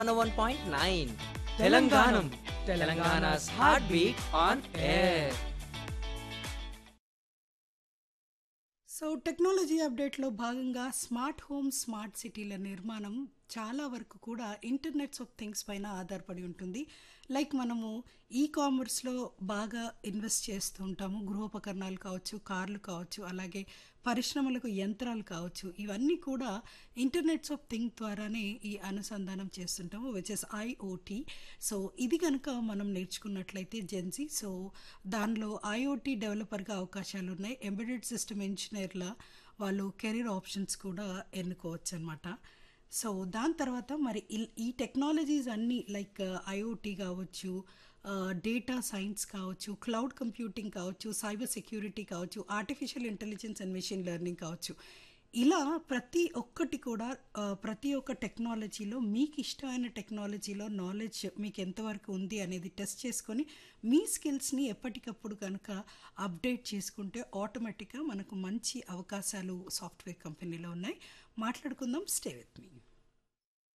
101.9 Telanganam, Telangana's heartbeat on air. So technology అప్డేట్లో భాగంగా smart home smart సిటీల నిర్మాణం చాలా వరకు కూడా ఇంటర్నెట్స్ ఆఫ్ థింగ్స్ పైన ఆధారపడి ఉంటుంది లైక్ మనము ఈ కామర్స్లో బాగా ఇన్వెస్ట్ చేస్తూ ఉంటాము గృహోపకరణాలు కావచ్చు కార్లు కావచ్చు అలాగే పరిశ్రమలకు యంత్రాలు కావచ్చు ఇవన్నీ కూడా ఇంటర్నెట్స్ ఆఫ్ థింగ్ ద్వారానే ఈ అనుసంధానం చేస్తుంటాము విచ్ ఇస్ ఐఓటీ సో ఇది కనుక మనం నేర్చుకున్నట్లయితే జెన్సీ సో దానిలో ఐఓటీ డెవలపర్గా అవకాశాలు ఉన్నాయి ఎంబెడెడ్ సిస్టమ్ ఇంజనీర్ల వాళ్ళు కెరీర్ ఆప్షన్స్ కూడా ఎన్నుకోవచ్చు అనమాట సో దాని తర్వాత మరి ఇల్- ఈ టెక్నాలజీస్ అన్నీ లైక్ ఐఓటీ కావచ్చు డేటా సైన్స్ కావచ్చు క్లౌడ్ కంప్యూటింగ్ కావచ్చు సైబర్ సెక్యూరిటీ కావచ్చు artificial intelligence and machine learning కావచ్చు ఇలా ప్రతి ఒక్కటి కూడా ఆ, ప్రతి ఒక్క టెక్నాలజీలో మీకు ఇష్టమైన టెక్నాలజీలో నాలెడ్జ్ మీకు ఎంతవరకు ఉంది అనేది టెస్ట్ చేసుకొని మీ స్కిల్స్ని ఎప్పటికప్పుడు కనుక అప్డేట్ చేసుకుంటే ఆటోమేటిక్గా మనకు మంచి అవకాశాలు సాఫ్ట్వేర్ కంపెనీలో ఉన్నాయి మాట్లాడుకుందాం స్టే విత్ మీ